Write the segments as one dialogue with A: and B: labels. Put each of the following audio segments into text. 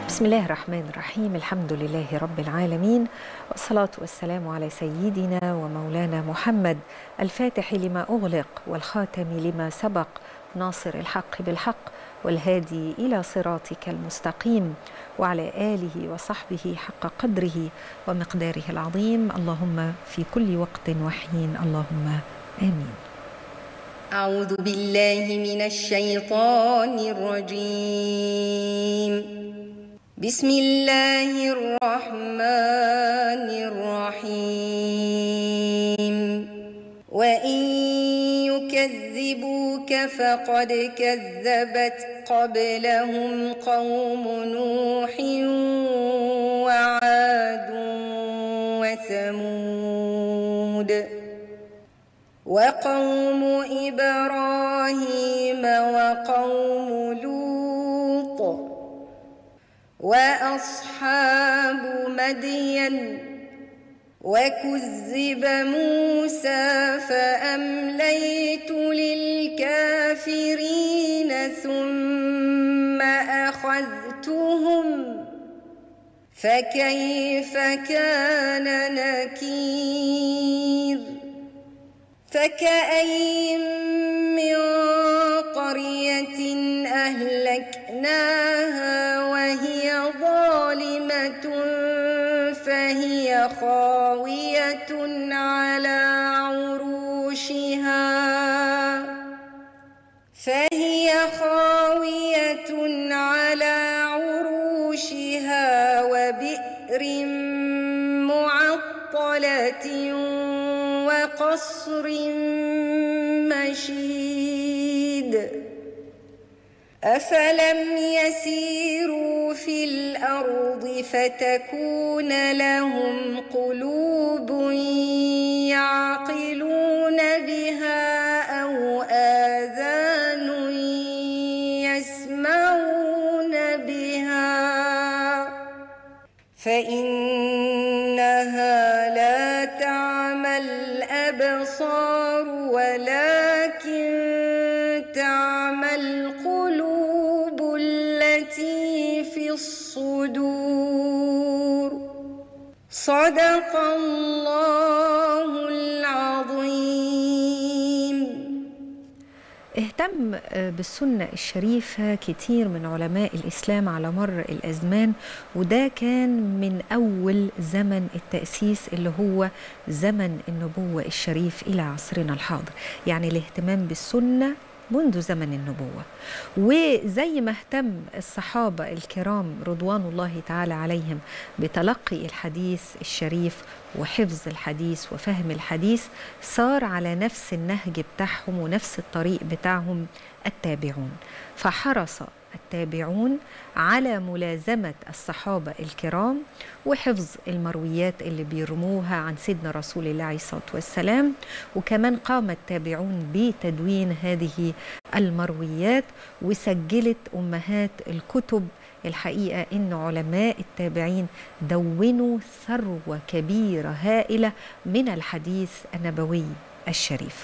A: بسم الله الرحمن الرحيم الحمد لله رب العالمين والصلاة والسلام على سيدنا ومولانا محمد الفاتح لما أغلق والخاتم لما سبق ناصر الحق بالحق والهادي إلى صراطك المستقيم وعلى آله وصحبه حق قدره ومقداره العظيم اللهم في كل وقت وحين اللهم آمين
B: أعوذ بالله من الشيطان الرجيم بسم الله الرحمن الرحيم وإن يكذبوك فقد كذبت قبلهم قوم نوح وعاد وثمود وقوم إبراهيم وقوم لوط وأصحاب مدين وكذب موسى فأمليت للكافرين ثم أخذتهم فكيف كان نكير فكأي من قرية أهلكناها وهي ظالمة فهي خاوية على عروشها فهي خاوية على عروشها وبئر معطلة وقصر مشيد أفلم يسيروا في الأرض فتكون لهم قلوب يعقلون بها أو آذان يسمعون بها فإنها لا تعمى الأبصار ولكن تعمى القلوب التي في الصدور صدق الله العظيم
A: اهتم بالسنة الشريفة كتير من علماء الإسلام على مر الأزمان وده كان من أول زمن التأسيس اللي هو زمن النبوة الشريف إلى عصرنا الحاضر يعني الاهتمام بالسنة منذ زمن النبوة وزي ما اهتم الصحابة الكرام رضوان الله تعالى عليهم بتلقي الحديث الشريف وحفظ الحديث وفهم الحديث صار على نفس النهج بتاعهم ونفس الطريق بتاعهم التابعون فحرص التابعون على ملازمة الصحابة الكرام وحفظ المرويات اللي بيرموها عن سيدنا رسول الله عليه الصلاة والسلام وكمان قام التابعون بتدوين هذه المرويات وسجلت أمهات الكتب الحقيقة إن علماء التابعين دونوا ثروة كبيرة هائلة من الحديث النبوي الشريف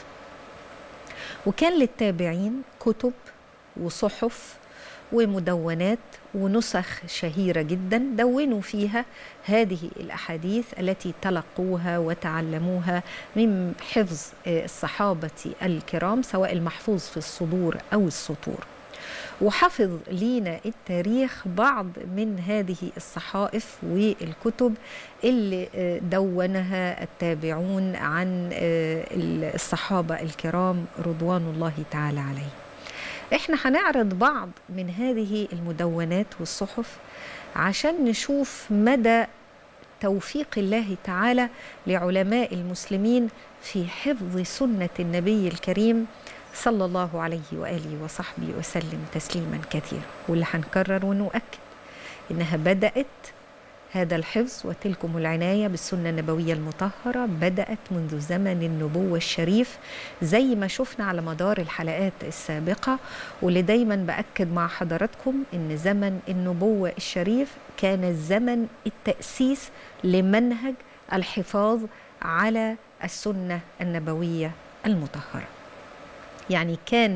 A: وكان للتابعين كتب وصحف ومدونات ونسخ شهيره جدا دونوا فيها هذه الاحاديث التي تلقوها وتعلموها من حفظ الصحابه الكرام سواء المحفوظ في الصدور او السطور وحفظ لينا التاريخ بعض من هذه الصحائف والكتب اللي دونها التابعون عن الصحابه الكرام رضوان الله تعالى عليهم احنا هنعرض بعض من هذه المدونات والصحف عشان نشوف مدى توفيق الله تعالى لعلماء المسلمين في حفظ سنة النبي الكريم صلى الله عليه وآله وصحبه وسلم تسليما كثيرا واللي هنكرر ونؤكد إنها بدأت هذا الحفظ وتلكم العناية بالسنة النبوية المطهرة بدأت منذ زمن النبوة الشريف زي ما شفنا على مدار الحلقات السابقة واللي دايما بأكد مع حضراتكم إن زمن النبوة الشريف كان زمن التأسيس لمنهج الحفاظ على السنة النبوية المطهرة يعني كان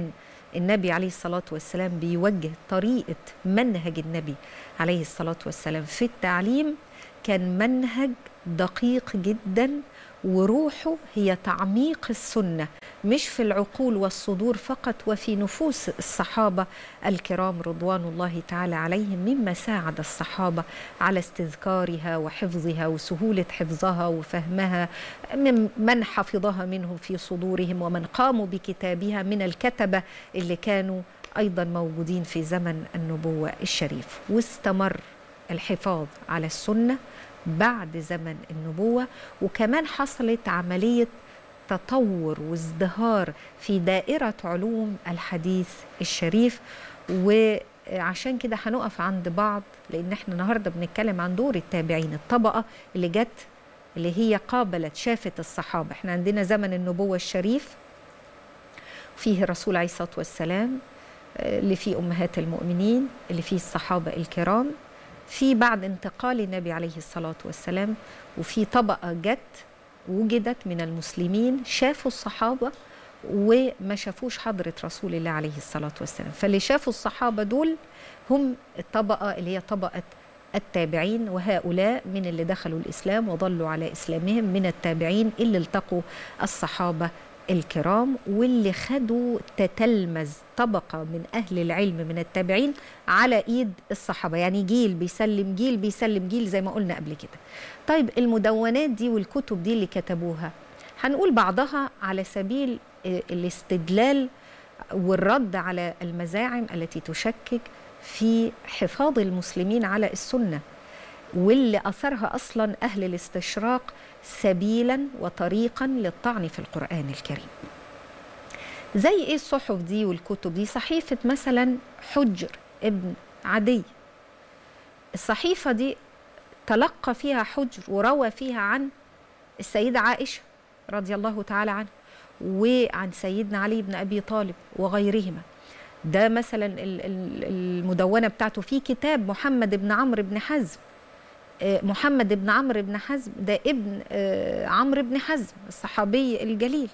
A: النبي عليه الصلاة والسلام بيوجه طريقة منهج النبي عليه الصلاة والسلام في التعليم كان منهج دقيق جدا وروحه هي تعميق السنه مش في العقول والصدور فقط وفي نفوس الصحابه الكرام رضوان الله تعالى عليهم مما ساعد الصحابه على استذكارها وحفظها وسهوله حفظها وفهمها من من حفظها منهم في صدورهم ومن قاموا بكتابها من الكتبه اللي كانوا ايضا موجودين في زمن النبوه الشريف واستمر الحفاظ على السنه بعد زمن النبوة وكمان حصلت عملية تطور وازدهار في دائرة علوم الحديث الشريف وعشان كده هنقف عند بعض لأن احنا النهاردة بنتكلم عن دور التابعين الطبقة اللي جت اللي هي قابلت شافت الصحابة احنا عندنا زمن النبوة الشريف فيه الرسول عليه الصلاة والسلام اللي فيه أمهات المؤمنين اللي فيه الصحابة الكرام في بعد انتقال النبي عليه الصلاة والسلام وفي طبقة جت وجدت من المسلمين شافوا الصحابة وما شافوش حضرة رسول الله عليه الصلاة والسلام فاللي شافوا الصحابة دول هم الطبقة اللي هي طبقة التابعين وهؤلاء من اللي دخلوا الإسلام وظلوا على إسلامهم من التابعين اللي التقوا الصحابة الكرام واللي خدوا تتلمذ طبقة من أهل العلم من التابعين على إيد الصحابة يعني جيل بيسلم جيل بيسلم جيل زي ما قلنا قبل كده طيب المدونات دي والكتب دي اللي كتبوها هنقول بعضها على سبيل الاستدلال والرد على المزاعم التي تشكك في حفاظ المسلمين على السنه واللي اثرها اصلا اهل الاستشراق سبيلا وطريقا للطعن في القران الكريم. زي ايه الصحف دي والكتب دي؟ صحيفه مثلا حجر ابن عدي. الصحيفه دي تلقى فيها حجر وروى فيها عن السيده عائشه رضي الله تعالى عنها وعن سيدنا علي بن ابي طالب وغيرهما. ده مثلا المدونه بتاعته في كتاب محمد بن عمرو بن حزم محمد بن عمرو بن حزم ده ابن عمرو بن حزم الصحابي الجليل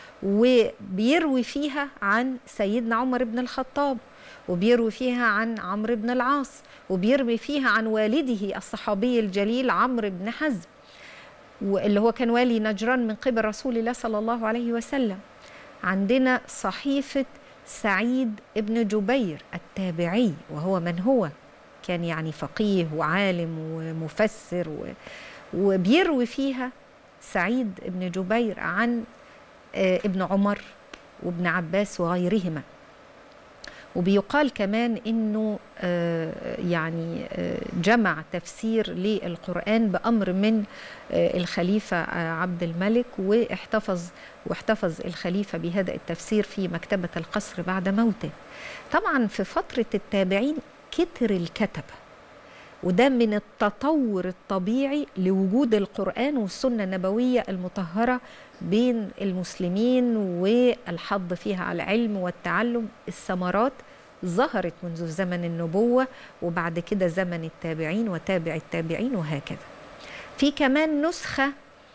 A: وبيروي فيها عن سيدنا عمر بن الخطاب وبيروي فيها عن عمرو بن العاص وبيروي فيها عن والده الصحابي الجليل عمرو بن حزم واللي هو كان والي نجران من قبل رسول الله صلى الله عليه وسلم عندنا صحيفة سعيد بن جبير التابعي وهو من هو كان يعني فقيه وعالم ومفسر و... وبيروي فيها سعيد بن جبير عن ابن عمر وابن عباس وغيرهما وبيقال كمان انه يعني جمع تفسير للقران بامر من الخليفه عبد الملك واحتفظ واحتفظ الخليفه بهذا التفسير في مكتبه القصر بعد موته طبعا في فتره التابعين كتر الكتبة وده من التطور الطبيعي لوجود القرآن والسنة النبوية المطهرة بين المسلمين والحظ فيها على العلم والتعلم الثمرات ظهرت منذ زمن النبوة وبعد كده زمن التابعين وتابع التابعين وهكذا في كمان نسخة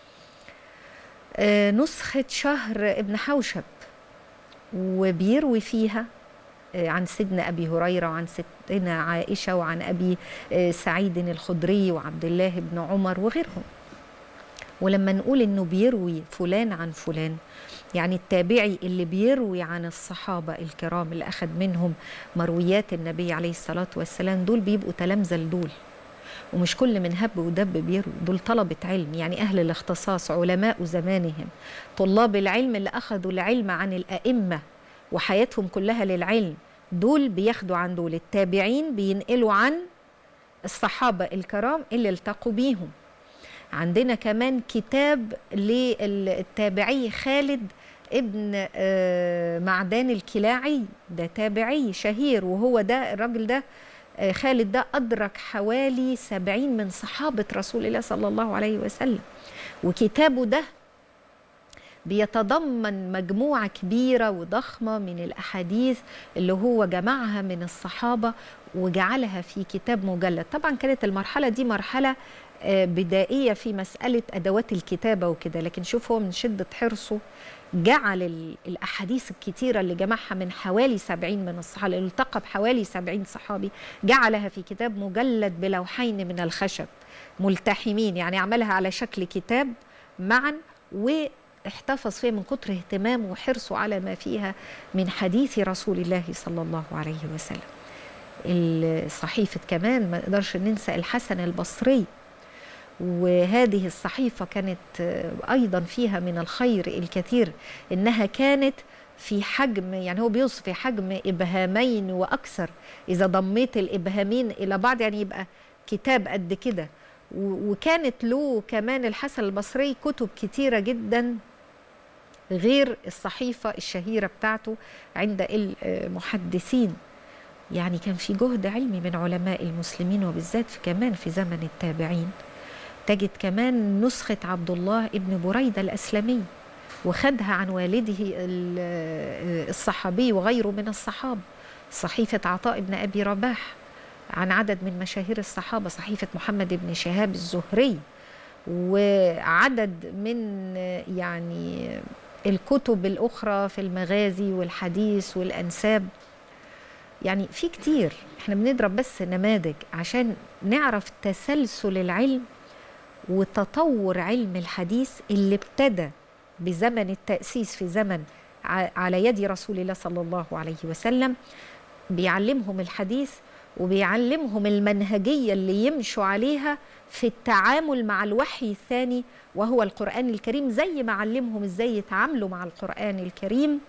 A: نسخة شهر ابن حوشب وبيروي فيها عن سيدنا ابي هريره وعن ستنا عائشه وعن ابي سعيد الخدري وعبد الله بن عمر وغيرهم ولما نقول انه بيروي فلان عن فلان يعني التابعي اللي بيروي عن الصحابه الكرام اللي اخذ منهم مرويات النبي عليه الصلاه والسلام دول بيبقوا تلامذه لدول ومش كل من هب ودب بيروي دول طلبة علم يعني أهل الاختصاص علماء زمانهم طلاب العلم اللي أخذوا العلم عن الأئمة وحياتهم كلها للعلم دول بياخدوا عن دول التابعين بينقلوا عن الصحابة الكرام اللي التقوا بيهم عندنا كمان كتاب للتابعي خالد ابن معدان الكلاعي ده تابعي شهير وهو ده الراجل ده خالد ده أدرك حوالي سبعين من صحابة رسول الله صلى الله عليه وسلم وكتابه ده بيتضمن مجموعة كبيرة وضخمة من الأحاديث اللي هو جمعها من الصحابة وجعلها في كتاب مجلد طبعا كانت المرحلة دي مرحلة بدائية في مسألة أدوات الكتابة وكده لكن شوف هو من شدة حرصه جعل ال- الأحاديث الكتيرة اللي جمعها من حوالي سبعين من الصحابة اللي التقى بحوالي سبعين صحابي جعلها في كتاب مجلد بلوحين من الخشب ملتحمين يعني عملها على شكل كتاب معا واحتفظ فيها من كتر اهتمامه وحرصه على ما فيها من حديث رسول الله صلى الله عليه وسلم الصحيفة كمان ما نقدرش ننسى الحسن البصري وهذه الصحيفة كانت آه، أيضا فيها من الخير الكثير إنها كانت في حجم يعني هو بيوصف في حجم إبهامين وأكثر إذا ضميت الإبهامين إلى بعض يعني يبقى كتاب قد كده و- وكانت له كمان الحسن البصري كتب كتيرة جدا غير الصحيفة الشهيرة بتاعته عند المحدثين يعني كان في جهد علمي من علماء المسلمين وبالذات في كمان في زمن التابعين تجد كمان نسخة عبد الله ابن بريدة الأسلمي وخدها عن والده ال- الصحابي وغيره من الصحابة صحيفة عطاء بن أبي رباح عن عدد من مشاهير الصحابة صحيفة محمد بن شهاب الزهري وعدد من يعني الكتب الأخرى في المغازي والحديث والأنساب يعني في كتير احنا بنضرب بس نماذج عشان نعرف تسلسل العلم وتطور علم الحديث اللي ابتدى بزمن التأسيس في زمن ع- على يد رسول الله صلى الله عليه وسلم بيعلمهم الحديث وبيعلمهم المنهجية اللي يمشوا عليها في التعامل مع الوحي الثاني وهو القرآن الكريم زي ما علمهم ازاي يتعاملوا مع القرآن الكريم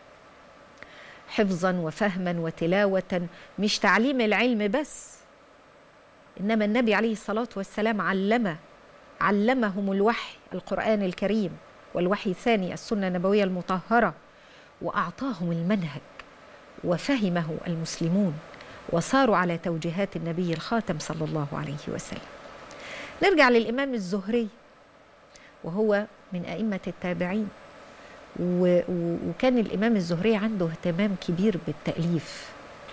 A: حفظا وفهما وتلاوة مش تعليم العلم بس إنما النبي عليه الصلاة والسلام علم علمهم الوحي القرآن الكريم والوحي الثاني السنة النبوية المطهرة وأعطاهم المنهج وفهمه المسلمون وصاروا على توجيهات النبي الخاتم صلى الله عليه وسلم نرجع للإمام الزهري وهو من أئمة التابعين و- و- وكان الإمام الزهري عنده اهتمام كبير بالتأليف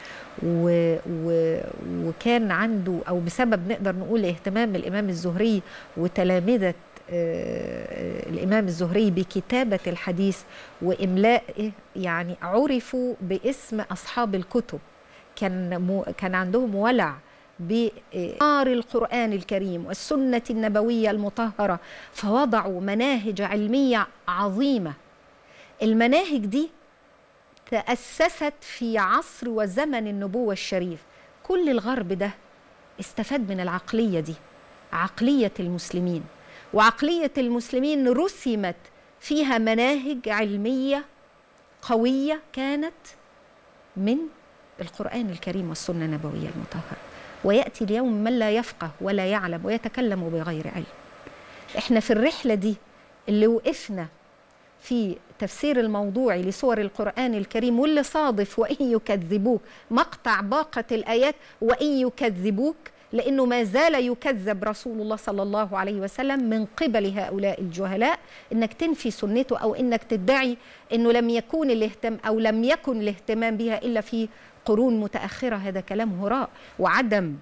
A: و و وكان عنده أو بسبب نقدر نقول اهتمام الإمام الزهري وتلامذة آه، الإمام الزهري بكتابة الحديث وإملائه يعني عرفوا باسم أصحاب الكتب كان مو كان عندهم ولع بنار القرآن الكريم والسنة النبوية المطهرة فوضعوا مناهج علمية عظيمة المناهج دي تأسست في عصر وزمن النبوة الشريف كل الغرب ده استفاد من العقلية دي عقلية المسلمين وعقلية المسلمين رسمت فيها مناهج علمية قوية كانت من القرآن الكريم والسنة النبوية المطهرة ويأتي اليوم من لا يفقه ولا يعلم ويتكلم بغير علم احنا في الرحلة دي اللي وقفنا في تفسير الموضوعي لسور القرآن الكريم واللي صادف وإن يكذبوك مقطع باقة الآيات وإن يكذبوك لأنه ما زال يكذب رسول الله صلى الله عليه وسلم من قبل هؤلاء الجهلاء إنك تنفي سنته أو إنك تدعي إنه لم يكون الاهتمام أو لم يكن الاهتمام بها إلا في قرون متأخرة هذا كلام هراء وعدم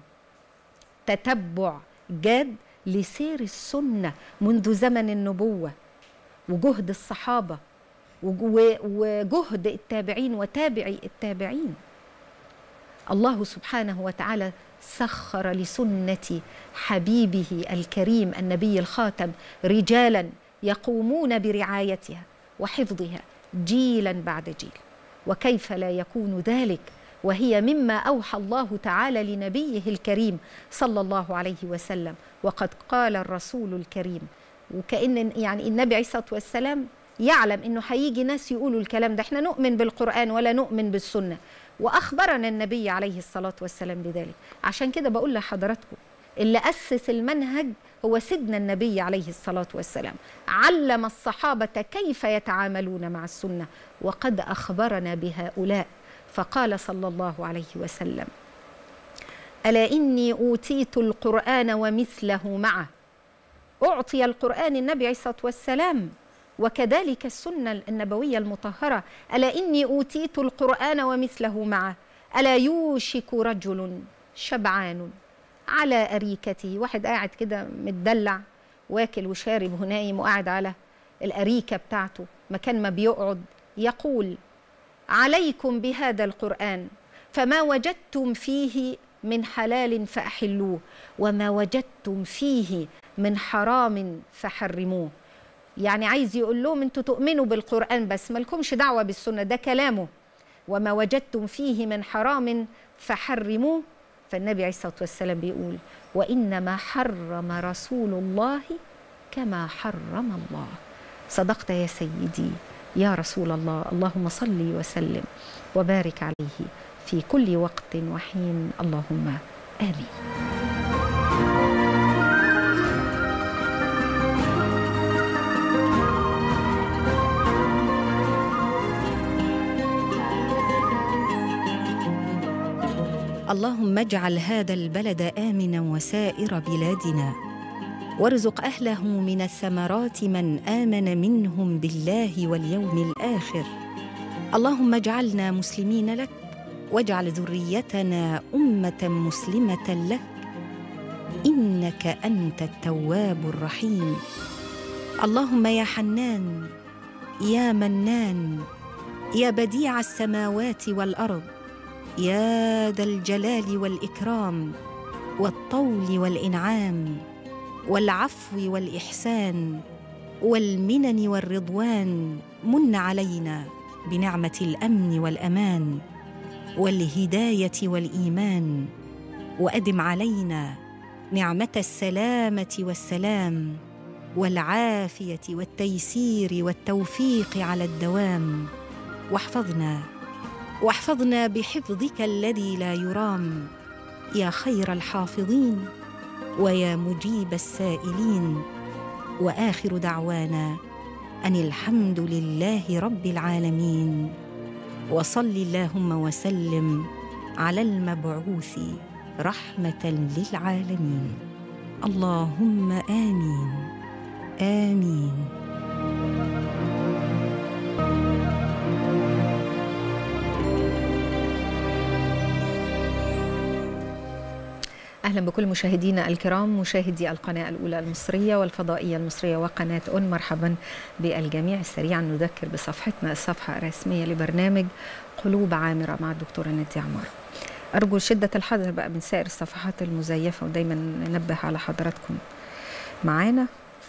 A: تتبع جاد لسير السنة منذ زمن النبوة وجهد الصحابة وج- وجهد التابعين وتابعي التابعين الله سبحانه وتعالى سخر لسنة حبيبه الكريم النبي الخاتم رجالا يقومون برعايتها وحفظها جيلا بعد جيل وكيف لا يكون ذلك وهي مما اوحى الله تعالى لنبيه الكريم صلى الله عليه وسلم وقد قال الرسول الكريم وكأن يعني النبي عليه الصلاة والسلام يعلم انه هيجي ناس يقولوا الكلام ده احنا نؤمن بالقرآن ولا نؤمن بالسنة واخبرنا النبي عليه الصلاة والسلام بذلك عشان كده بقول لحضراتكم اللي أسس المنهج هو سيدنا النبي عليه الصلاة والسلام علم الصحابة كيف يتعاملون مع السنة وقد أخبرنا بهؤلاء فقال صلى الله عليه وسلم ألا إني أوتيت القرآن ومثله معه أعطي القرآن النبي عليه الصلاة والسلام وكذلك السنة النبوية المطهرة ألا إني أوتيت القرآن ومثله معه ألا يوشك رجل شبعان على أريكته واحد قاعد كده متدلع واكل وشارب ونايم وقاعد على الأريكة بتاعته مكان ما بيقعد يقول عليكم بهذا القرآن فما وجدتم فيه من حلال فأحلوه وما وجدتم فيه من حرام فحرموه يعني عايز يقول لهم انتوا تؤمنوا بالقرآن بس مالكمش دعوة بالسنة ده كلامه وما وجدتم فيه من حرام فحرموه فالنبي عليه الصلاة والسلام بيقول وإنما حرم رسول الله كما حرم الله صدقت يا سيدي يا رسول الله اللهم صل وسلم وبارك عليه في كل وقت وحين اللهم آمين اللهم اجعل هذا البلد امنا وسائر بلادنا وارزق اهله من الثمرات من امن منهم بالله واليوم الاخر اللهم اجعلنا مسلمين لك واجعل ذريتنا امه مسلمه لك انك انت التواب الرحيم اللهم يا حنان يا منان يا بديع السماوات والارض يا ذا الجلال والاكرام والطول والانعام والعفو والاحسان والمنن والرضوان من علينا بنعمه الامن والامان والهدايه والايمان وادم علينا نعمه السلامه والسلام والعافيه والتيسير والتوفيق على الدوام واحفظنا واحفظنا بحفظك الذي لا يرام يا خير الحافظين ويا مجيب السائلين واخر دعوانا ان الحمد لله رب العالمين وصل اللهم وسلم على المبعوث رحمه للعالمين اللهم امين امين اهلا بكل مشاهدينا الكرام مشاهدي القناه الاولى المصريه والفضائيه المصريه وقناه اون مرحبا بالجميع سريعا نذكر بصفحتنا الصفحه الرسميه لبرنامج قلوب عامره مع الدكتوره ناديه عمار ارجو شده الحذر بقى من سائر الصفحات المزيفه ودايما ننبه على حضراتكم معانا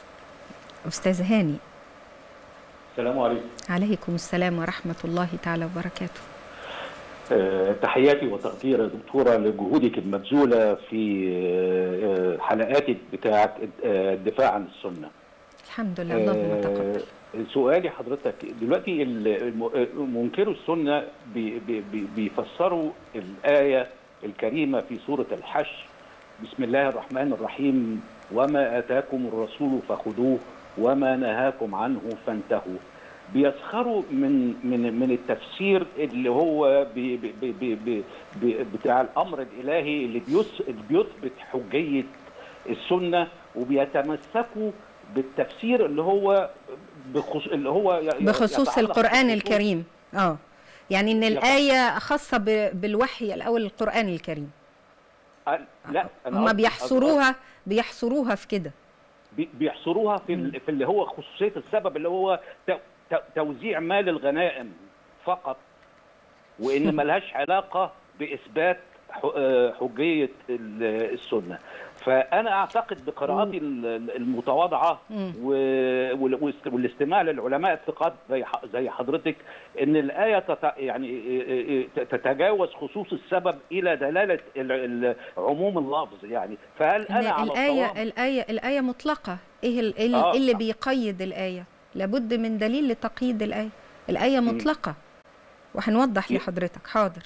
A: استاذ هاني
C: السلام عليكم
A: عليكم السلام ورحمه الله تعالى وبركاته
C: آه، تحياتي وتقدير دكتورة لجهودك المبذولة في آه، حلقاتك بتاعة آه، الدفاع عن السنة
A: الحمد لله اللهم تقبل
C: سؤالي حضرتك دلوقتي الم- منكروا السنة بي- بي- بي- بيفسروا الآية الكريمة في سورة الحشر بسم الله الرحمن الرحيم وما آتاكم الرسول فخذوه وما نهاكم عنه فانتهوا بيسخروا من من من التفسير اللي هو بي بي بي بي بي بتاع الامر الالهي اللي بيس اللي بيثبت حجيه السنه وبيتمسكوا بالتفسير اللي هو بخصوص اللي هو ي- ي-
A: بخصوص
C: يتعلق
A: القرآن
C: بخصوص-
A: الكريم اه يعني ان
C: يتعلق-
A: الآية خاصة ب- بالوحي الأول القرآن الكريم
C: أ- لا أنا
A: هم
C: قصدي-
A: بيحصروها بيحصروها في كده
C: بي- بيحصروها في ال- في اللي هو خصوصيه السبب اللي هو تو- تو- توزيع مال الغنائم فقط وان ملهاش علاقه باثبات ح- آه، حجيه ال- السنه فانا اعتقد بقراءاتي ال- المتواضعه
A: مم.
C: و- وال- والاست- والاستماع للعلماء الثقات زي ح- زي حضرتك ان الايه تت- يعني ت- تتجاوز خصوص السبب الى دلاله ال- ال- عموم اللفظ يعني فهل
A: إن
C: انا على
A: الآية
C: الصواب؟
A: الآية الآية مطلقة إيه ال- إيه ال-
C: آه.
A: إيه اللي بيقيد الآية لابد من دليل لتقييد الآية الآية مطلقة وهنوضح
C: ي-
A: لحضرتك حاضر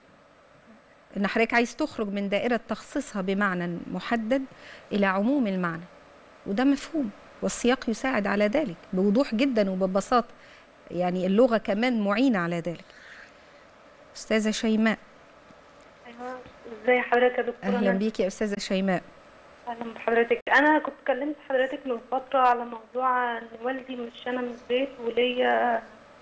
A: إن حضرتك عايز تخرج من دائرة تخصيصها بمعنى محدد إلى عموم المعنى وده مفهوم والسياق يساعد على ذلك بوضوح جدا وببساطة يعني اللغة كمان معينة على ذلك أستاذة شيماء
D: ايوه ازي حضرتك يا دكتوره
A: أهلا
D: نادية؟
A: بيكي يا أستاذة شيماء
D: اهلا بحضرتك انا كنت كلمت حضرتك من فتره على موضوع ان والدي مش انا من البيت وليا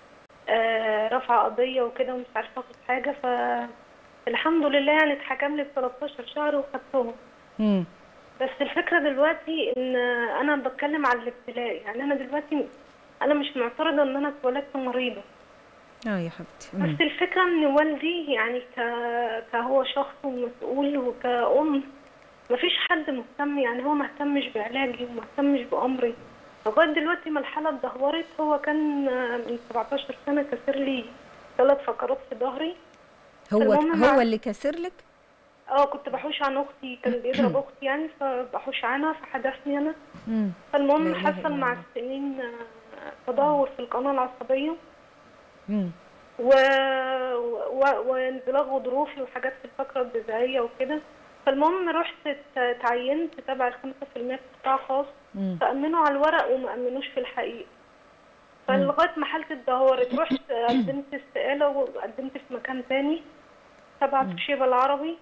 D: آه رفع قضيه وكده ومش عارفه اخد حاجه فالحمد لله يعني اتحكم لي ب 13 شهر وخدتهم
A: مم.
D: بس الفكره دلوقتي ان انا بتكلم على الابتلاء يعني انا دلوقتي انا مش معترضه ان انا اتولدت مريضه
A: اه يا حبيبتي مم.
D: بس الفكره ان والدي يعني ك... كهو شخص مسؤول وكأم مفيش حد مهتم يعني هو مهتمش بعلاجي ومهتمش بأمري لغاية دلوقتي ما الحالة اتدهورت هو كان من 17 سنة كسر لي ثلاث فقرات في ظهري
A: هو
D: المهم
A: هو
D: مع-
A: اللي كسر لك
D: اه كنت بحوش عن اختي كان بيضرب اختي يعني فبحوش عنها فحدثني انا
A: مم.
D: فالمهم
A: لا إله
D: حصل
A: إلا
D: مع
A: الله.
D: السنين آه، تدهور في القناة العصبية
A: مم.
D: و... و... وانزلاق غضروفي وحاجات في الفقرة الجذعية وكده فالمهم رحت ت- تعينت تبع الخمسة في المية قطاع خاص
A: مم.
D: فأمنوا على الورق وما أمنوش في الحقيقة فلغاية ما حالتي اتدهورت رحت قدمت استقالة وقدمت في مكان تاني تبع الشيبة العربي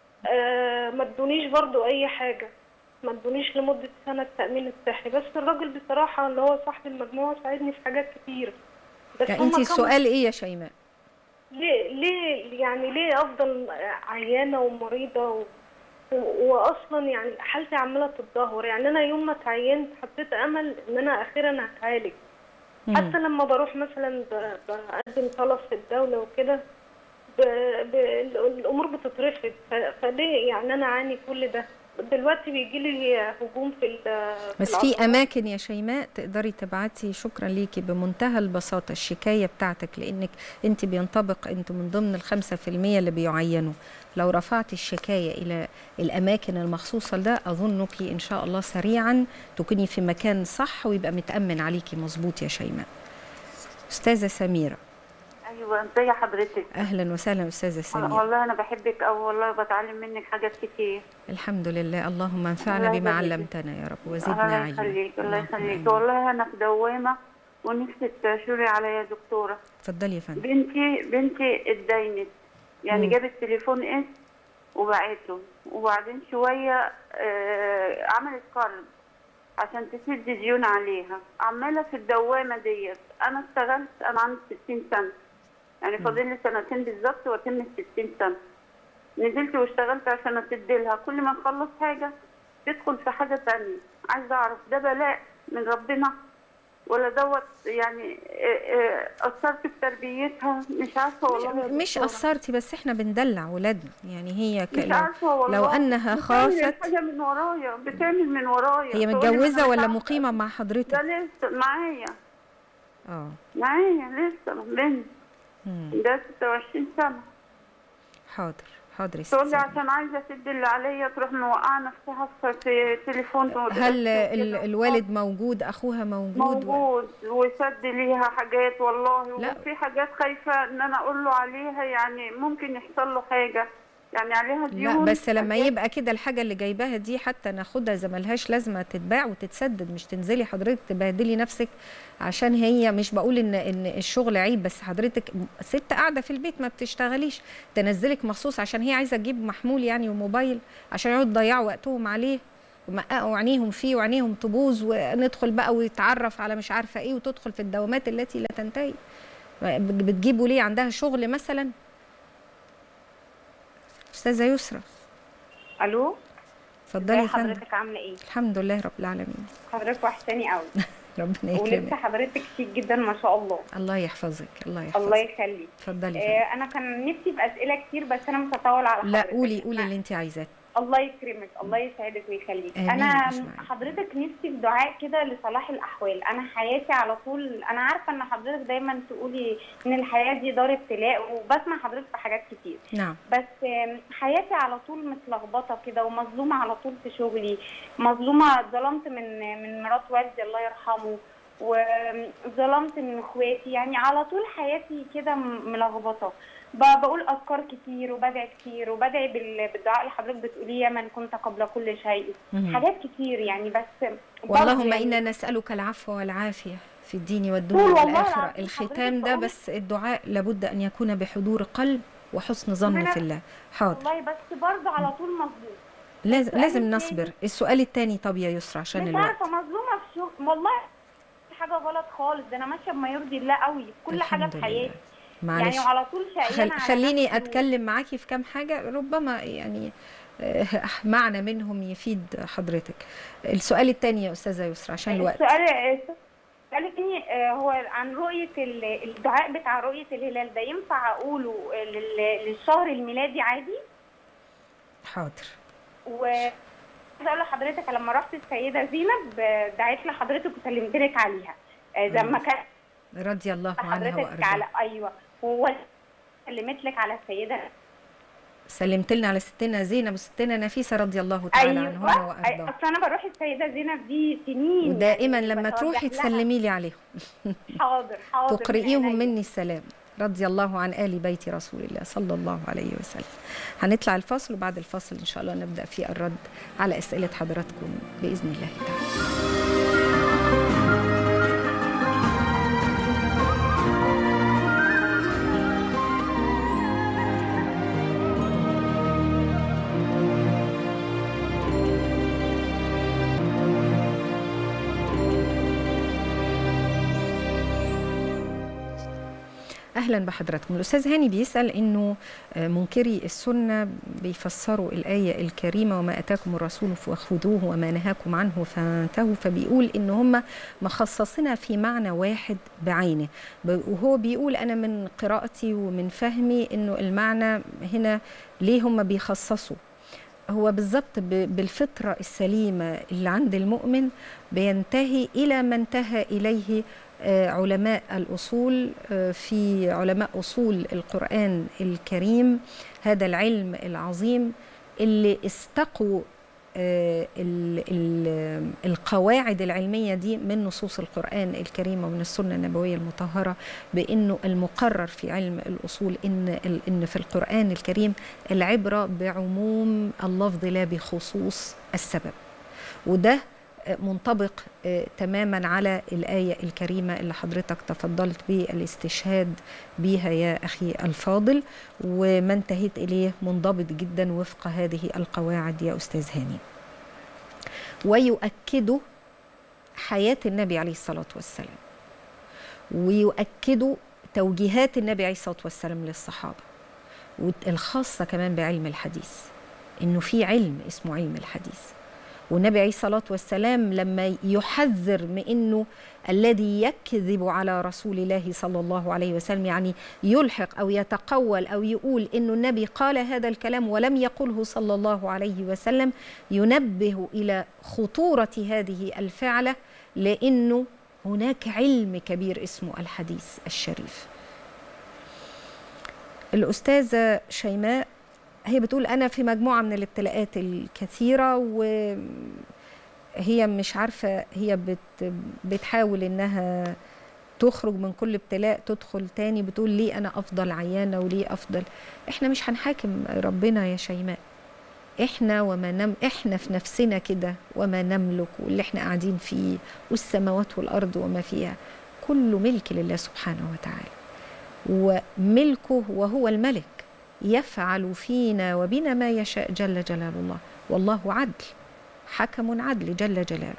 D: آه ما ادونيش برضو أي حاجة ما ادونيش لمدة سنة التأمين الصحي بس الراجل بصراحة اللي هو صاحب المجموعة ساعدني في حاجات كتير بس
A: يعني
D: هما
A: انت
D: كانوا-
A: السؤال ايه يا شيماء
D: ليه ليه يعني ليه افضل عيانه ومريضه و... و- واصلا يعني حالتي عماله تتدهور يعني انا يوم ما اتعينت حطيت امل ان انا اخيرا هتعالج
A: مم.
D: حتى لما بروح مثلا ب... بقدم طلب في الدوله وكده ب... ب... الامور بتترفض ف... فليه يعني انا اعاني كل ده دلوقتي بيجي لي هجوم في ال...
A: بس
D: العصب.
A: في اماكن يا شيماء تقدري تبعتي شكرا ليكي بمنتهى البساطه الشكايه بتاعتك لانك انت بينطبق انت من ضمن الخمسة في المية اللي بيعينوا لو رفعتي الشكايه الى الاماكن المخصوصه لده اظنك ان شاء الله سريعا تكوني في مكان صح ويبقى متامن عليكي مظبوط يا شيماء استاذه سميره
E: ايوه ازي حضرتك
A: اهلا وسهلا استاذه سميره
E: والله انا بحبك او والله بتعلم منك حاجات كتير
A: الحمد لله اللهم انفعنا
E: الله
A: بما
E: يبارك
A: علمتنا يا رب وزدنا
E: الله
A: علما
E: يخليك الله
A: اللهم
E: يخليك
A: آمين.
E: والله انا في دوامه ونفسي تشوري عليا يا دكتوره
A: اتفضلي يا فندم
E: بنتي بنتي اتدينت يعني
A: مم.
E: جابت تليفون اس وبعته وبعدين شويه آه عملت قرض عشان تسد ديون عليها عماله في الدوامه ديت انا اشتغلت انا عندي 60 سنه يعني فاضل لي سنتين بالظبط واتم ال 60 سنه نزلت واشتغلت عشان اسد لها كل ما نخلص حاجه تدخل في حاجه تانية عايزه اعرف ده بلاء من ربنا ولا دوت يعني آه، آه، اثرت في تربيتها مش عارفه والله يا
A: مش
E: دكتورة.
A: قصرتي بس احنا بندلع ولادنا يعني هي ك...
E: مش
A: لو,
E: عارفه والله
A: لو انها
E: بتعمل
A: خافت
E: حاجه من ورايا بتعمل من ورايا
A: هي
E: تقولي
A: متجوزه
E: أنا
A: ولا
E: مش
A: مقيمه مع
E: عارفة.
A: حضرتك
E: ده لسه معايا
A: اه
E: معايا لسه بنت
A: مم.
E: ده 26 سنه
A: حاضر حاضر يا
E: تقول لي
A: ستي.
E: عشان عايزه اسد اللي عليا تروح موقعه نفسها في- في تليفون
A: هل ال-
E: وكده.
A: الوالد موجود اخوها موجود و-
E: موجود وسد ليها حاجات والله
A: لا.
E: وفي حاجات خايفه ان انا اقول له عليها يعني ممكن يحصل له حاجه يعني عليها
A: لا
E: ديون
A: بس لما
E: حاجات.
A: يبقى كده الحاجه اللي جايباها دي حتى ناخدها زي ملهاش لازمه تتباع وتتسدد مش تنزلي حضرتك تبهدلي نفسك عشان هي مش بقول ان ان الشغل عيب بس حضرتك ست قاعده في البيت ما بتشتغليش تنزلك مخصوص عشان هي عايزه تجيب محمول يعني وموبايل عشان يقعدوا يضيعوا وقتهم عليه ومققوا عينيهم فيه وعينيهم تبوظ وندخل بقى ويتعرف على مش عارفه ايه وتدخل في الدوامات التي لا تنتهي بتجيبوا ليه عندها شغل مثلا استاذه يسرى
F: الو
A: اتفضلي يا
F: ازي
A: فندم
F: حضرتك عامله ايه
A: الحمد لله رب العالمين
F: حضرتك وحشاني قوي
A: ربنا
F: ولسه
A: يكرمك
F: حضرتك شيك جدا ما شاء الله
A: الله يحفظك الله
F: الله
A: يحفظك
F: يخليك
A: اتفضلي يا فندم.
F: آه انا كان نفسي في اسئله كتير بس انا مش هطول على
A: لا
F: حضرتك
A: قولي قولي
F: أنا-
A: اللي انت عايزاه
F: الله يكرمك الله يسعدك ويخليك
A: آمين
F: انا
A: أجمعين.
F: حضرتك نفسي في دعاء كده لصلاح الاحوال انا حياتي على طول انا عارفه ان حضرتك دايما تقولي ان الحياه دي دار ابتلاء وبسمع حضرتك في حاجات كتير
A: نعم
F: بس آم، حياتي على طول متلخبطه كده ومظلومه على طول في شغلي مظلومه اتظلمت من من مرات والدي الله يرحمه وظلمت من اخواتي يعني على طول حياتي كده م- ملخبطه ب- بقول اذكار كتير وبدعي كتير وبدعي بال- بالدعاء اللي حضرتك بتقوليه يا من كنت قبل كل شيء
A: مهم.
F: حاجات كتير يعني بس برضه
A: واللهم
F: يعني
A: انا نسالك العفو والعافيه في الدين
F: قول
A: والدنيا
F: والله
A: والاخره
F: العظيم
A: الختام ده
F: حضرتك
A: بس الدعاء لابد ان يكون بحضور قلب وحسن ظن
F: أنا-
A: في الله حاضر
F: والله بس برضه على طول مظلوم
A: لازم
F: السؤال
A: لازم
F: التاني-
A: نصبر السؤال الثاني طب يا يسرى عشان
F: مش
A: الوقت
F: عارفه مظلومه في شغل والله في حاجه غلط خالص ده انا ماشيه بما يرضي الله قوي في كل حاجه
A: الحمد
F: في
A: لله.
F: حياتي
A: معلش
F: يعني وعلى طول
A: خل...
F: شقيانه على
A: خليني
F: نفسي.
A: اتكلم معاكي في كام حاجه ربما يعني آه، معنى منهم يفيد حضرتك السؤال الثاني يا استاذه يسرى عشان الوقت
F: السؤال سؤال تاني آه، هو عن رؤية ال- الدعاء بتاع رؤية الهلال ده ينفع أقوله لل- للشهر الميلادي عادي؟
A: حاضر
F: و عايزة أقول لحضرتك لما رحت السيدة زينب آه، دعيت لحضرتك وسلمت لك عليها آه، زي ما كان
A: رضي الله عنها
F: حضرتك على
A: وارضاها
F: أيوه هو سلمت لك على السيدة
A: سلمت لنا على ستنا زينب وستنا نفيسه رضي الله تعالى عنهن
F: أيوه أي-
A: وارضاها
F: أصل أنا بروح السيدة زينب دي سنين
A: ودائما
F: يعني
A: لما
F: بتوجه
A: تروحي
F: لها.
A: تسلمي لي عليهم
F: حاضر حاضر
A: تقرئيهم
F: من عينيا.
A: مني السلام رضي الله عن آل بيت رسول الله صلى الله عليه وسلم هنطلع الفاصل وبعد الفاصل إن شاء الله نبدأ في الرد على أسئلة حضراتكم بإذن الله تعالى اهلا بحضراتكم الاستاذ هاني بيسال انه آه، منكري السنه بيفسروا الايه الكريمه وما اتاكم الرسول فخذوه وما نهاكم عنه فانتهوا فبيقول ان هم مخصصينها في معنى واحد بعينه ب- وهو بيقول انا من قراءتي ومن فهمي انه المعنى هنا ليه هم بيخصصوا هو بالضبط ب- بالفطرة السليمة اللي عند المؤمن بينتهي إلى ما انتهى إليه آه، علماء الأصول آه، في علماء أصول القرآن الكريم هذا العلم العظيم اللي استقوا آه، ال- ال- القواعد العلمية دي من نصوص القرآن الكريم ومن السنة النبوية المطهرة بأنه المقرر في علم الأصول إن ال- إن في القرآن الكريم العبرة بعموم اللفظ لا بخصوص السبب وده آه، منطبق آه، تماما على الآية الكريمة اللي حضرتك تفضلت بالاستشهاد بيها يا أخي الفاضل وما انتهيت إليه منضبط جدا وفق هذه القواعد يا أستاذ هاني ويؤكد حياة النبي عليه الصلاة والسلام ويؤكد توجيهات النبي عليه الصلاة والسلام للصحابة والخاصة كمان بعلم الحديث إنه في علم اسمه علم الحديث والنبي عليه الصلاة والسلام لما يحذر من أنه الذي يكذب على رسول الله صلى الله عليه وسلم يعني يلحق أو يتقول أو يقول أنه النبي قال هذا الكلام ولم يقله صلى الله عليه وسلم ينبه إلى خطورة هذه الفعلة لأنه هناك علم كبير اسمه الحديث الشريف الأستاذة شيماء هي بتقول أنا في مجموعة من الابتلاءات الكثيرة وهي مش عارفة هي بت بتحاول إنها تخرج من كل ابتلاء تدخل تاني بتقول ليه أنا أفضل عيانة وليه أفضل إحنا مش هنحاكم ربنا يا شيماء إحنا وما نم إحنا في نفسنا كده وما نملك واللي إحنا قاعدين فيه والسماوات والأرض وما فيها كله ملك لله سبحانه وتعالى وملكه وهو الملك يفعل فينا وبنا ما يشاء جل جلال الله والله عدل حكم عدل جل جلاله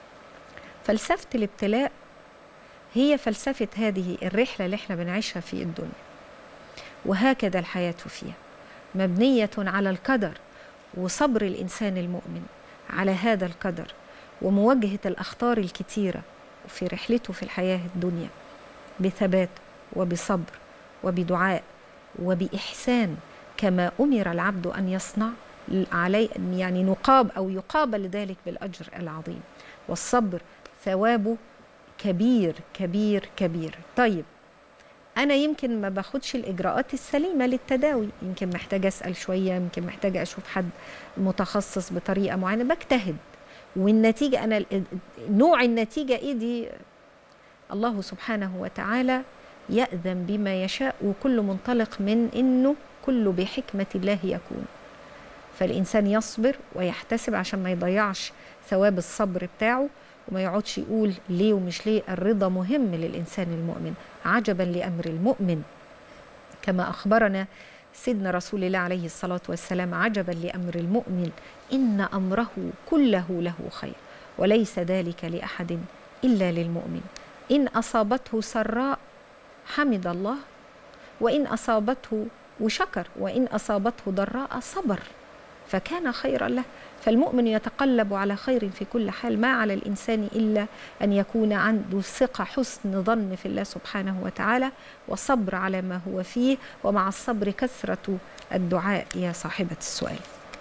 A: فلسفة الابتلاء هي فلسفة هذه الرحلة اللي احنا بنعيشها في الدنيا وهكذا الحياة فيها مبنية على القدر وصبر الإنسان المؤمن على هذا القدر ومواجهة الأخطار الكتيرة في رحلته في الحياة الدنيا بثبات وبصبر وبدعاء وبإحسان كما أمر العبد أن يصنع علي يعني نقاب أو يقابل ذلك بالأجر العظيم والصبر ثوابه كبير كبير كبير طيب أنا يمكن ما باخدش الإجراءات السليمة للتداوي يمكن محتاجة أسأل شوية يمكن محتاجة أشوف حد متخصص بطريقة معينة بجتهد والنتيجة أنا نوع النتيجة إيه دي الله سبحانه وتعالى يأذن بما يشاء وكل منطلق من إنه كله بحكمة الله يكون فالإنسان يصبر ويحتسب عشان ما يضيعش ثواب الصبر بتاعه وما يقعدش يقول ليه ومش ليه الرضا مهم للإنسان المؤمن عجبا لأمر المؤمن كما أخبرنا سيدنا رسول الله عليه الصلاة والسلام عجبا لأمر المؤمن إن أمره كله له خير وليس ذلك لأحد إلا للمؤمن إن أصابته سراء حمد الله وإن أصابته وشكر وإن أصابته ضراء صبر فكان خيرا له فالمؤمن يتقلب على خير في كل حال ما على الإنسان إلا أن يكون عنده ثقة حسن ظن في الله سبحانه وتعالى وصبر على ما هو فيه ومع الصبر كثرة الدعاء يا صاحبة السؤال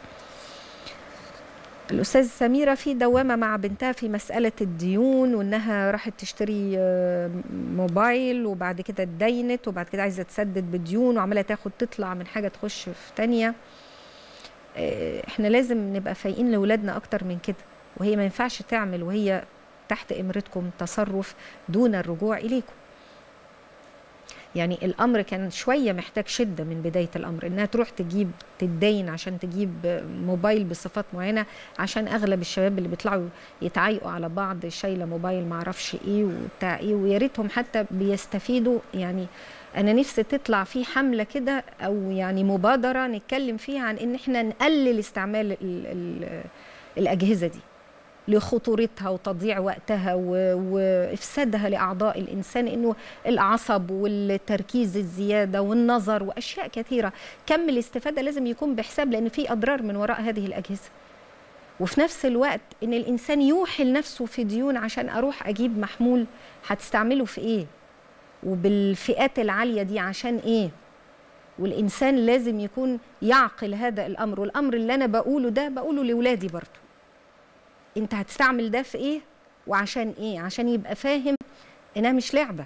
A: الأستاذ سميرة في دوامة مع بنتها في مسألة الديون وإنها راحت تشتري آه، موبايل وبعد كده اتدينت وبعد كده عايزة تسدد بديون وعمالة تاخد تطلع من حاجة تخش في تانية آه، احنا لازم نبقى فايقين لأولادنا أكتر من كده وهي ما ينفعش تعمل وهي تحت إمرتكم تصرف دون الرجوع إليكم يعني الامر كان شويه محتاج شده من بدايه الامر انها تروح تجيب تتدين عشان تجيب موبايل بصفات معينه عشان اغلب الشباب اللي بيطلعوا يتعايقوا على بعض شايله موبايل معرفش ايه وبتاع ايه ويا ريتهم حتى بيستفيدوا يعني انا نفسي تطلع في حمله كده او يعني مبادره نتكلم فيها عن ان احنا نقلل استعمال ال ال الاجهزه دي لخطورتها وتضييع وقتها و- وافسادها لاعضاء الانسان انه العصب والتركيز الزياده والنظر واشياء كثيره كم الاستفاده لازم يكون بحساب لان في اضرار من وراء هذه الاجهزه وفي نفس الوقت ان الانسان يوحي لنفسه في ديون عشان اروح اجيب محمول هتستعمله في ايه وبالفئات العاليه دي عشان ايه والانسان لازم يكون يعقل هذا الامر والامر اللي انا بقوله ده بقوله لاولادي برضه انت هتستعمل ده في ايه وعشان ايه عشان يبقى فاهم انها مش لعبه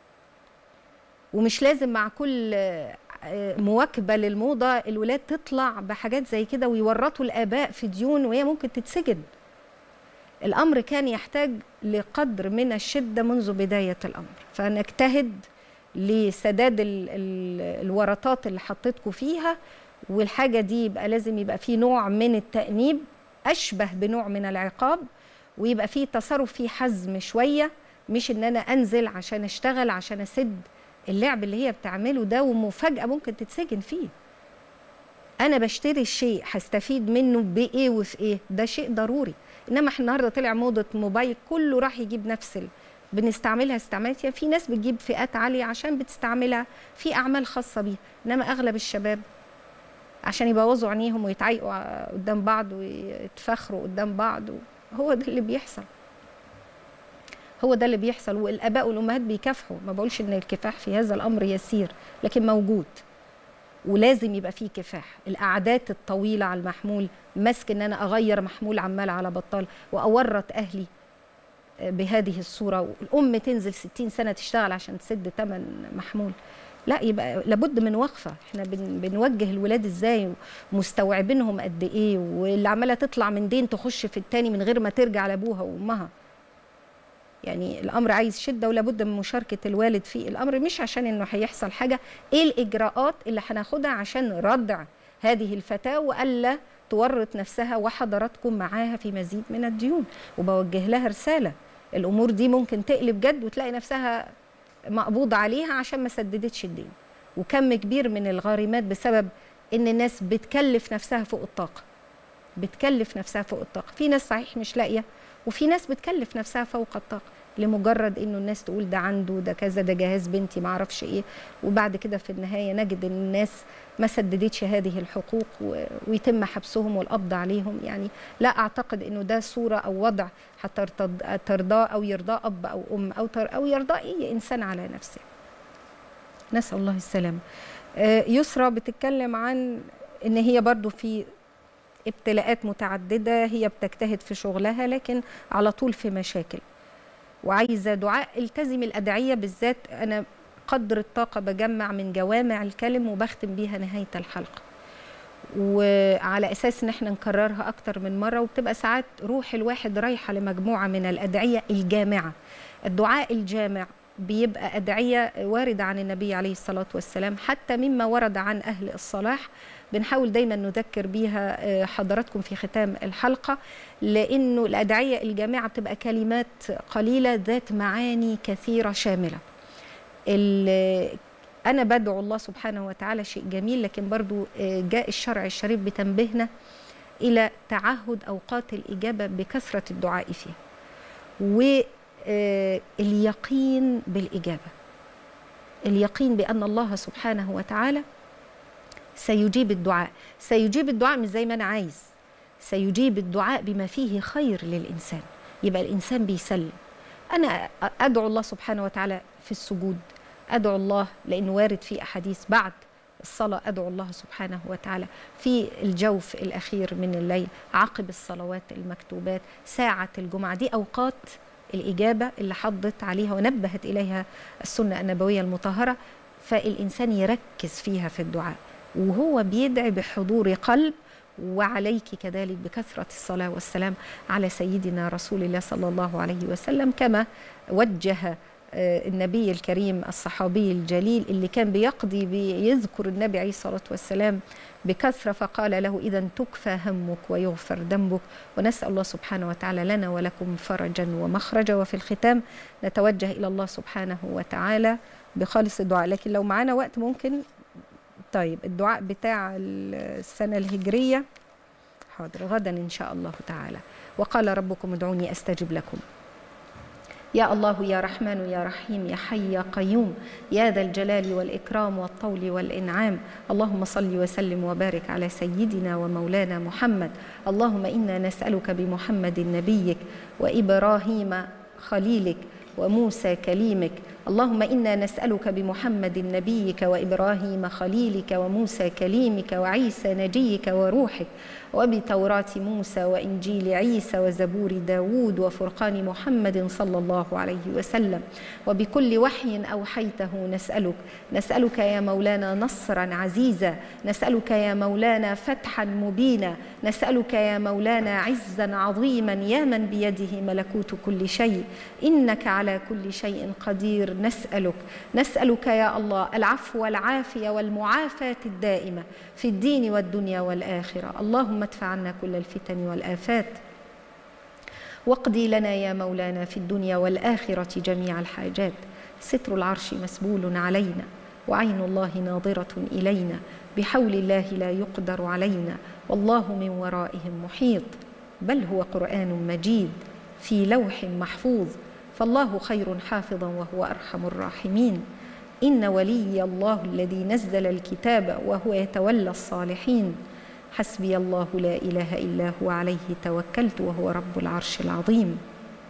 A: ومش لازم مع كل آه، آه، مواكبه للموضه الولاد تطلع بحاجات زي كده ويورطوا الاباء في ديون وهي ممكن تتسجن الامر كان يحتاج لقدر من الشده منذ بدايه الامر فنجتهد لسداد ال- ال- الورطات اللي حطيتكم فيها والحاجه دي يبقى لازم يبقى في نوع من التانيب اشبه بنوع من العقاب ويبقى في تصرف فيه حزم شويه مش ان انا انزل عشان اشتغل عشان اسد اللعب اللي هي بتعمله ده ومفاجاه ممكن تتسجن فيه انا بشتري الشيء هستفيد منه بايه وفي ايه ده شيء ضروري انما احنا النهارده طلع موضه موبايل كله راح يجيب نفس ال... بنستعملها استعمالات يعني في ناس بتجيب فئات عاليه عشان بتستعملها في اعمال خاصه بيها انما اغلب الشباب عشان يبوظوا عينيهم ويتعايقوا ع- قدام بعض ويتفخروا قدام بعض هو ده اللي بيحصل هو ده اللي بيحصل والاباء والامهات بيكافحوا ما بقولش ان الكفاح في هذا الامر يسير لكن موجود ولازم يبقى فيه كفاح القعدات الطويله على المحمول ماسك ان انا اغير محمول عمال على بطال واورط اهلي بهذه الصوره والام تنزل 60 سنه تشتغل عشان تسد ثمن محمول لا يبقى لابد من وقفه احنا بن بنوجه الولاد ازاي ومستوعبينهم قد ايه واللي عماله تطلع من دين تخش في التاني من غير ما ترجع لابوها وامها يعني الامر عايز شده ولابد من مشاركه الوالد في الامر مش عشان انه هيحصل حاجه ايه الاجراءات اللي هناخدها عشان ردع هذه الفتاه والا تورط نفسها وحضراتكم معاها في مزيد من الديون وبوجه لها رساله الامور دي ممكن تقلب جد وتلاقي نفسها مقبوض عليها عشان ما سددتش الدين وكم كبير من الغارمات بسبب ان الناس بتكلف نفسها فوق الطاقه بتكلف نفسها فوق الطاقه في ناس صحيح مش لاقيه وفي ناس بتكلف نفسها فوق الطاقه لمجرد انه الناس تقول ده عنده ده كذا ده جهاز بنتي ما اعرفش ايه وبعد كده في النهايه نجد ان الناس ما سددتش هذه الحقوق و... ويتم حبسهم والقبض عليهم يعني لا اعتقد انه ده صوره او وضع هترضاه او يرضاه اب او ام او تر... او يرضاه اي انسان على نفسه نسال الله السلامه آه يسرى بتتكلم عن ان هي برضو في ابتلاءات متعدده هي بتجتهد في شغلها لكن على طول في مشاكل وعايزه دعاء التزم الادعيه بالذات انا قدر الطاقه بجمع من جوامع الكلم وبختم بيها نهايه الحلقه وعلى اساس ان احنا نكررها اكتر من مره وبتبقى ساعات روح الواحد رايحه لمجموعه من الادعيه الجامعه الدعاء الجامع بيبقى أدعية واردة عن النبي عليه الصلاة والسلام حتى مما ورد عن أهل الصلاح بنحاول دايما نذكر بيها حضراتكم في ختام الحلقة لأنه الأدعية الجامعة بتبقى كلمات قليلة ذات معاني كثيرة شاملة أنا بدعو الله سبحانه وتعالى شيء جميل لكن برضو جاء الشرع الشريف بتنبهنا إلى تعهد أوقات الإجابة بكثرة الدعاء فيها و اليقين بالإجابة اليقين بأن الله سبحانه وتعالى سيجيب الدعاء سيجيب الدعاء مش زي ما انا عايز سيجيب الدعاء بما فيه خير للانسان يبقى الانسان بيسلم انا ادعو الله سبحانه وتعالى في السجود ادعو الله لانه وارد في احاديث بعد الصلاة أدعو الله سبحانه وتعالى في الجوف الأخير من الليل عقب الصلوات المكتوبات ساعة الجمعة دي أوقات الإجابة اللي حضت عليها ونبهت إليها السنة النبوية المطهرة فالإنسان يركز فيها في الدعاء وهو بيدعي بحضور قلب وعليك كذلك بكثرة الصلاة والسلام على سيدنا رسول الله صلى الله عليه وسلم كما وجه النبي الكريم الصحابي الجليل اللي كان بيقضي بيذكر النبي عليه الصلاة والسلام بكثرة فقال له إذا تكفى همك ويغفر ذنبك ونسأل الله سبحانه وتعالى لنا ولكم فرجا ومخرجا وفي الختام نتوجه إلى الله سبحانه وتعالى بخالص الدعاء لكن لو معانا وقت ممكن طيب الدعاء بتاع السنة الهجرية حاضر غدا إن شاء الله تعالى وقال ربكم ادعوني أستجب لكم يا الله يا رحمن يا رحيم يا حي يا قيوم يا ذا الجلال والإكرام والطول والإنعام اللهم صل وسلم وبارك على سيدنا ومولانا محمد اللهم إنا نسألك بمحمد نبيك وإبراهيم خليلك وموسى كليمك اللهم انا نسالك بمحمد نبيك وابراهيم خليلك وموسى كليمك وعيسى نجيك وروحك وبتوراه موسى وانجيل عيسى وزبور داود وفرقان محمد صلى الله عليه وسلم وبكل وحي اوحيته نسالك نسالك يا مولانا نصرا عزيزا نسالك يا مولانا فتحا مبينا نسالك يا مولانا عزا عظيما يا من بيده ملكوت كل شيء انك على كل شيء قدير نسألك نسألك يا الله العفو والعافية والمعافاة الدائمة في الدين والدنيا والآخرة اللهم ادفع عنا كل الفتن والآفات واقضي لنا يا مولانا في الدنيا والآخرة جميع الحاجات ستر العرش مسبول علينا وعين الله ناظرة إلينا بحول الله لا يقدر علينا والله من ورائهم محيط بل هو قرآن مجيد في لوح محفوظ فالله خير حافظا وهو ارحم الراحمين ان ولي الله الذي نزل الكتاب وهو يتولى الصالحين حسبي الله لا اله الا هو عليه توكلت وهو رب العرش العظيم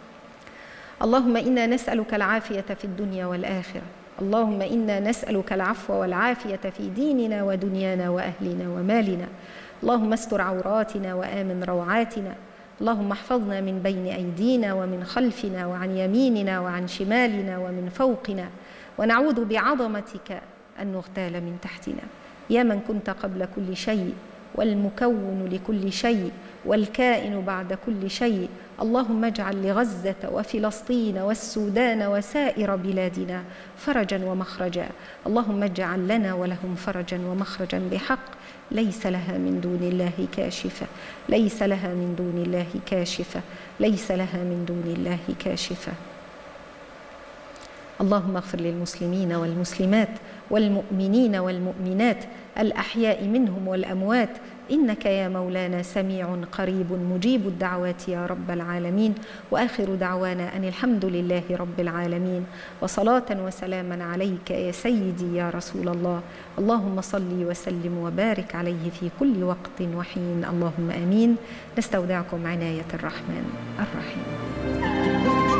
A: اللهم انا نسالك العافيه في الدنيا والاخره اللهم انا نسالك العفو والعافيه في ديننا ودنيانا واهلنا ومالنا اللهم استر عوراتنا وامن روعاتنا اللهم احفظنا من بين ايدينا ومن خلفنا وعن يميننا وعن شمالنا ومن فوقنا ونعوذ بعظمتك ان نغتال من تحتنا يا من كنت قبل كل شيء والمكون لكل شيء والكائن بعد كل شيء اللهم اجعل لغزه وفلسطين والسودان وسائر بلادنا فرجا ومخرجا اللهم اجعل لنا ولهم فرجا ومخرجا بحق ليس لها من دون الله كاشفه ليس لها من دون الله كاشفه ليس لها من دون الله كاشفه اللهم اغفر للمسلمين والمسلمات والمؤمنين والمؤمنات الاحياء منهم والاموات انك يا مولانا سميع قريب مجيب الدعوات يا رب العالمين واخر دعوانا ان الحمد لله رب العالمين وصلاه وسلاما عليك يا سيدي يا رسول الله اللهم صل وسلم وبارك عليه في كل وقت وحين اللهم امين نستودعكم عنايه الرحمن الرحيم